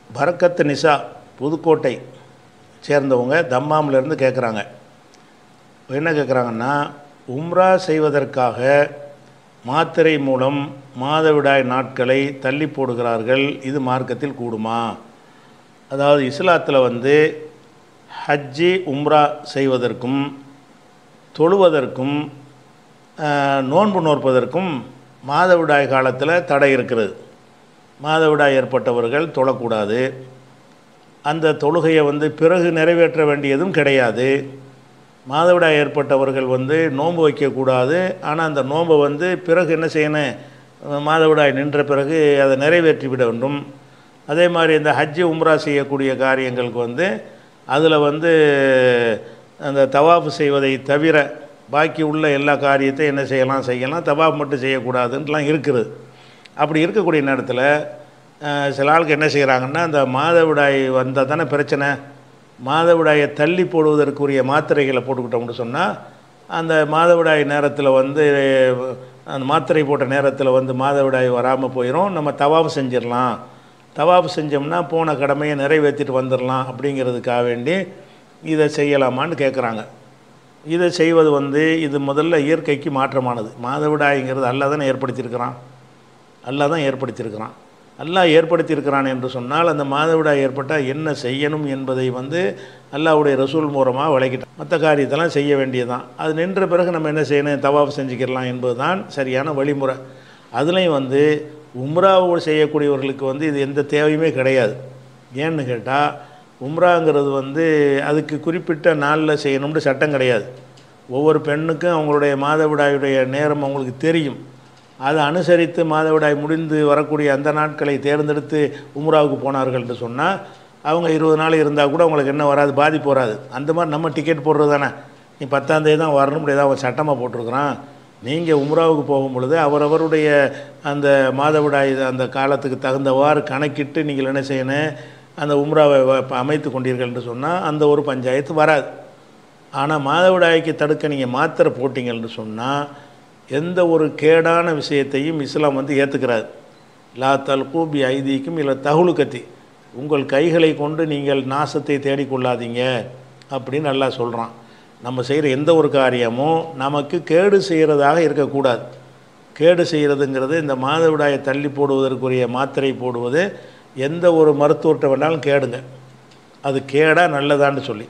பரக்கத்து நிசா புதுக்கோட்டை சேர்ந்தவங்க தம்மாமிலேருந்து கேட்குறாங்க என்ன கேட்குறாங்கன்னா உம்ரா செய்வதற்காக மாத்திரை மூலம் மாதவிடாய் நாட்களை தள்ளி போடுகிறார்கள் இது மார்க்கத்தில் கூடுமா அதாவது இஸ்லாத்தில் வந்து ஹஜ்ஜி உம்ரா செய்வதற்கும் தொழுவதற்கும் ஆஹ், நோன்பு நோற்பதற்கும் மாதவிடாய் காலத்தில் தடை இருக்கிறது மாதவிடாய் ஏற்பட்டவர்கள் தொழக்கூடாது அந்த தொழுகையை வந்து பிறகு நிறைவேற்ற வேண்டியதும் கிடையாது மாதவிடாய் ஏற்பட்டவர்கள் வந்து நோன்பு வைக்கக்கூடாது ஆனால் அந்த நோன்பை வந்து பிறகு என்ன செய்யணும் மாதவிடாய் நின்ற பிறகு அதை நிறைவேற்றி விட வேண்டும் அதே மாதிரி இந்த ஹஜ்ஜி உம்ரா செய்யக்கூடிய காரியங்களுக்கு வந்து அதில் வந்து அந்த தவாஃப் செய்வதை தவிர பாக்கி உள்ள எல்லா காரியத்தையும் என்ன செய்யலாம் செய்யலாம் தவாஃப் மட்டும் செய்யக்கூடாதுன்ட்டுலாம் இருக்குது அப்படி இருக்கக்கூடிய நேரத்தில் அஹ், சில ஆளுக்கு என்ன செய்கிறாங்கன்னா அந்த மாதவிடாய் வந்தால் தானே பிரச்சனை மாதவிடாயை தள்ளி போடுவதற்குரிய மாத்திரைகளை போட்டுக்கிட்டோம்னு சொன்னால் அந்த மாதவிடாய் நேரத்தில் வந்து அந்த மாத்திரை போட்ட நேரத்தில் வந்து மாதவிடாய் வராமல் போயிடும் நம்ம தவாஃப் செஞ்சிடலாம் தவாஃப் செஞ்சோம்னா போன கடமையை நிறைவேற்றிட்டு வந்துடலாம் அப்படிங்கிறதுக்காக வேண்டி இதை செய்யலாமான்னு கேட்குறாங்க இதை செய்வது வந்து இது முதல்ல இயற்கைக்கு மாற்றமானது மாதவிடாய்ங்கிறது அல்லாஹ் தானே ஏற்படுத்தியிருக்கிறான் அல்லாஹ் தான் ஏற்படுத்தியிருக்கிறான் அல்லாஹ் ஏற்படுத்தியிருக்கிறான் என்று சொன்னால் அந்த மாதவிடாய் ஏற்பட்டால் என்ன செய்யணும் என்பதை வந்து அல்லாஹ்வுடைய ரசூல் மூலமாக விளக்கிட்டான் மற்ற காரியத்தெல்லாம் செய்ய வேண்டியதுதான் அது நின்ற பிறகு நம்ம என்ன செய்யணும் தவாஃப் செஞ்சுக்கிடலாம் என்பது தான் சரியான வழிமுறை அதுலேயும் வந்து உம்ராவோடு செய்யக்கூடியவர்களுக்கு வந்து இது எந்த தேவையுமே கிடையாது ஏன்னு கேட்டால் உம்ராங்கிறது வந்து அதுக்கு குறிப்பிட்ட நாளில் செய்யணும்னு சட்டம் கிடையாது ஒவ்வொரு பெண்ணுக்கும் அவங்களுடைய மாதவிடாயுடைய நேரம் அவங்களுக்கு தெரியும் அதை அனுசரித்து மாதவிடாய் முடிந்து வரக்கூடிய அந்த நாட்களை தேர்ந்தெடுத்து உம்ராவுக்கு போனார்கள் என்று சொன்னால் அவங்க இருபது நாள் இருந்தால் கூட அவங்களுக்கு என்ன வராது பாதிப்பு வராது அந்த மாதிரி நம்ம டிக்கெட் போடுறது தானே நீ பத்தாந்தேதி தான் வரணும் ஏதாவது அவன் சட்டமாக போட்டிருக்கிறான் நீங்கள் உம்ராவுக்கு போகும் பொழுது அவரவருடைய அந்த மாதவிடாய் அந்த காலத்துக்கு தகுந்தவாறு கணக்கிட்டு நீங்கள் என்ன செய்யணும் அந்த உம்ராவை வ- அமைத்து கொண்டீர்கள் என்று சொன்னால் அந்த ஒரு பஞ்சாயத்து வராது ஆனால் மாதவிடாய்க்கு தடுக்க நீங்கள் மாத்திரை போட்டிங்கன்னு சொன்னால் எந்த ஒரு கேடான விஷயத்தையும் இஸ்லாம் வந்து ஏற்றுக்கிறாது லா தல்கூபி ஐதீக்கும் இல்லை தகுலுக்கத்தி உங்கள் கைகளை கொண்டு நீங்கள் நாசத்தை தேடிக்கொள்ளாதீங்க அப்படின்னு நல்லா சொல்கிறான் நம்ம செய்கிற எந்த ஒரு காரியமும் நமக்கு கேடு செய்கிறதாக இருக்கக்கூடாது கேடு செய்கிறதுங்கிறது இந்த மாதவிடாயை தள்ளி போடுவதற்குரிய மாத்திரை போடுவது எந்த ஒரு மருத்துவர்கிட்ட வேணாலும் கேடுங்க அது கேடா நல்லதான்னு சொல்லி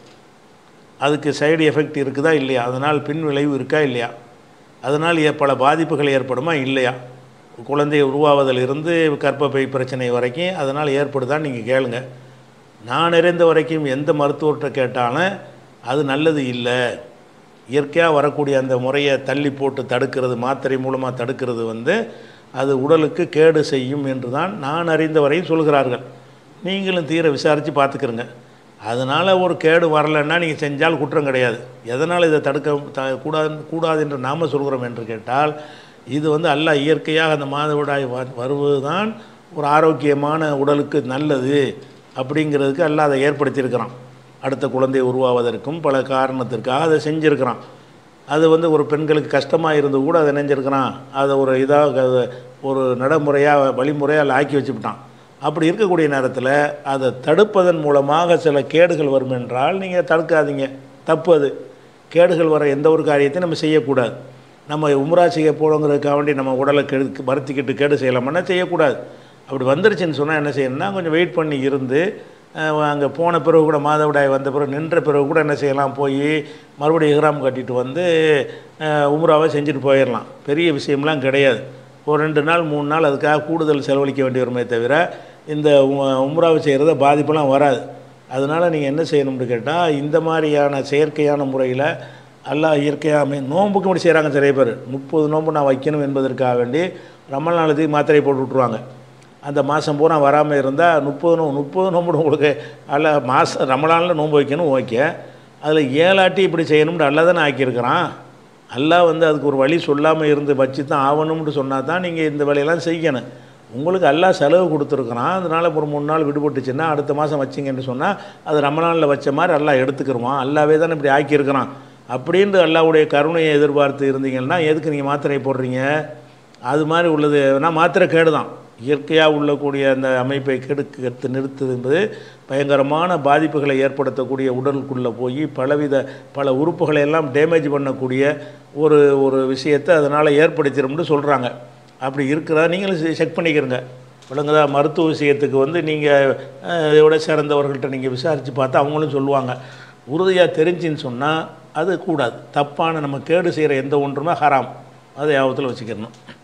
அதுக்கு சைடு எஃபெக்ட் இருக்குதா இல்லையா அதனால் பின் விளைவு இருக்கா இல்லையா அதனால் ஏ- பல பாதிப்புகள் ஏற்படுமா இல்லையா குழந்தை உருவாவதிலிருந்து கர்ப்பப்பை பிரச்சனை வரைக்கும் அதனால் ஏற்படுதான்னு நீங்கள் கேளுங்க நான் அறிந்த வரைக்கும் எந்த மருத்துவர்கிட்ட கேட்டாலும் அது நல்லது இல்லை இயற்கையாக வரக்கூடிய அந்த முறையை தள்ளி போட்டு தடுக்கிறது மாத்திரை மூலமாக தடுக்கிறது வந்து அது உடலுக்கு கேடு செய்யும் என்று தான் நான் அறிந்த வரையும் சொல்கிறார்கள் நீங்களும் தீர விசாரித்து பார்த்துக்கிறங்க அதனால் ஒரு கேடு வரலைன்னா நீங்கள் செஞ்சால் குற்றம் கிடையாது எதனால் இதை தடுக்க த கூடாது கூடாது என்று நாம் சொல்கிறோம் என்று கேட்டால் இது வந்து அல்லாஹ் இயற்கையாக அந்த மாதவிடாய் வ- வருவது தான் ஒரு ஆரோக்கியமான உடலுக்கு நல்லது அப்படிங்கிறதுக்கு அல்லாஹ் அதை ஏற்படுத்தியிருக்கிறான் அடுத்த குழந்தை உருவாவதற்கும் பல காரணத்திற்காக அதை செஞ்சுருக்கிறான் அது வந்து ஒரு பெண்களுக்கு கஷ்டமாக இருந்து கூட அதை நினைஞ்சிருக்கிறான் அதை ஒரு இதாக ஒரு நடைமுறையாக வழிமுறையாக ஆக்கி வச்சுவிட்டான் அப்படி இருக்கக்கூடிய நேரத்தில் அதை தடுப்பதன் மூலமாக சில கேடுகள் வரும் என்றால் நீங்கள் தடுக்காதீங்க தப்பு அது கேடுகள் வர எந்த ஒரு காரியத்தையும் நம்ம செய்யக்கூடாது நம்ம உம்ரா செய்ய போகிறோங்கிறதுக்காக வேண்டி நம்ம உடலை கெடு வருத்திக்கிட்டு கேடு செய்யலாமன்னா செய்யக்கூடாது அப்படி வந்துருச்சுன்னு சொன்னால் என்ன செய்யணும்னா கொஞ்சம் வெயிட் பண்ணி இருந்து அங்கே போன பிறகு கூட மாதவிடாய் வந்த பிறகு நின்ற பிறகு கூட என்ன செய்யலாம் போய் மறுபடியும் இஹ்ராம் கட்டிட்டு வந்து அஹ், உம்ராவை செஞ்சுட்டு போயிடலாம் பெரிய விஷயம்லாம் கிடையாது ஒரு ரெண்டு நாள் மூணு நாள் அதுக்காக கூடுதல் செலவழிக்க வேண்டி வருமே தவிர இந்த உ- உம்ராவை செய்கிறத பாதிப்பெல்லாம் வராது அதனால் நீங்கள் என்ன செய்யணும்னு கேட்டால் இந்த மாதிரியான செயற்கையான முறையில் அல்லாஹ் இயற்கையாக அமை நோன்புக்கு முடி செய்கிறாங்க நிறைய பேர் முப்பது நோன்பு நான் வைக்கணும் என்பதற்காக வேண்டி ரமல் நாளத்துக்கு மாத்திரையை போட்டு விட்ருவாங்க அந்த மாதம் பூரா வராமல் இருந்தால் முப்பது நோ முப்பது நோம்பு உங்களுக்கு அல்ல மாதம் ரமலானில் நோன்பு வைக்கணும் ஓகே அதில் ஏழாட்டி இப்படி செய்யணும்னு அல்லா தானே ஆக்கியிருக்கிறான் அல்லாஹ் வந்து அதுக்கு ஒரு வழி சொல்லாமல் இருந்து வச்சு தான் ஆகணும்னு சொன்னால் தான் நீங்கள் இந்த வேலையெல்லாம் செய்யணும் உங்களுக்கு அல்லாஹ் செலவு கொடுத்துருக்குறான் அதனால் ஒரு மூணு நாள் விடுபட்டுச்சுன்னா அடுத்த மாதம் வச்சிங்கன்னு சொன்னால் அது ரமலானில் வச்ச மாதிரி அல்லாஹ் எடுத்துக்கிருவான் அல்லாவே தானே இப்படி ஆக்கியிருக்கிறான் அப்படின்ட்டு அல்லாஹ்வுடைய கருணையை எதிர்பார்த்து இருந்தீங்கன்னா எதுக்கு நீங்கள் மாத்திரை போடுறீங்க அது மாதிரி உள்ளது நான் மாத்திரை கேடு தான் இயற்கையாக உள்ளக்கூடிய அந்த அமைப்பை கெடுக்கு எடுத்து நிறுத்துது என்பது பயங்கரமான பாதிப்புகளை ஏற்படுத்தக்கூடிய உடலுக்குள்ளே போய் பலவித பல உறுப்புகளை எல்லாம் டேமேஜ் பண்ணக்கூடிய ஒரு ஒரு விஷயத்தை அதனால் ஏற்படுத்திடும்னு சொல்கிறாங்க அப்படி இருக்கிறதா நீங்களும் செக் பண்ணிக்கிறங்க விளங்குதா மருத்துவ விஷயத்துக்கு வந்து நீங்கள் இதோட சிறந்தவர்கள்ட்ட நீங்கள் விசாரித்து பார்த்தா அவங்களும் சொல்லுவாங்க உறுதியாக தெரிஞ்சுன்னு சொன்னால் அது கூடாது தப்பான நம்ம கேடு செய்கிற எந்த ஒன்றுமே ஹராம் அதை ஞாபகத்தில் வச்சுக்கிறணும்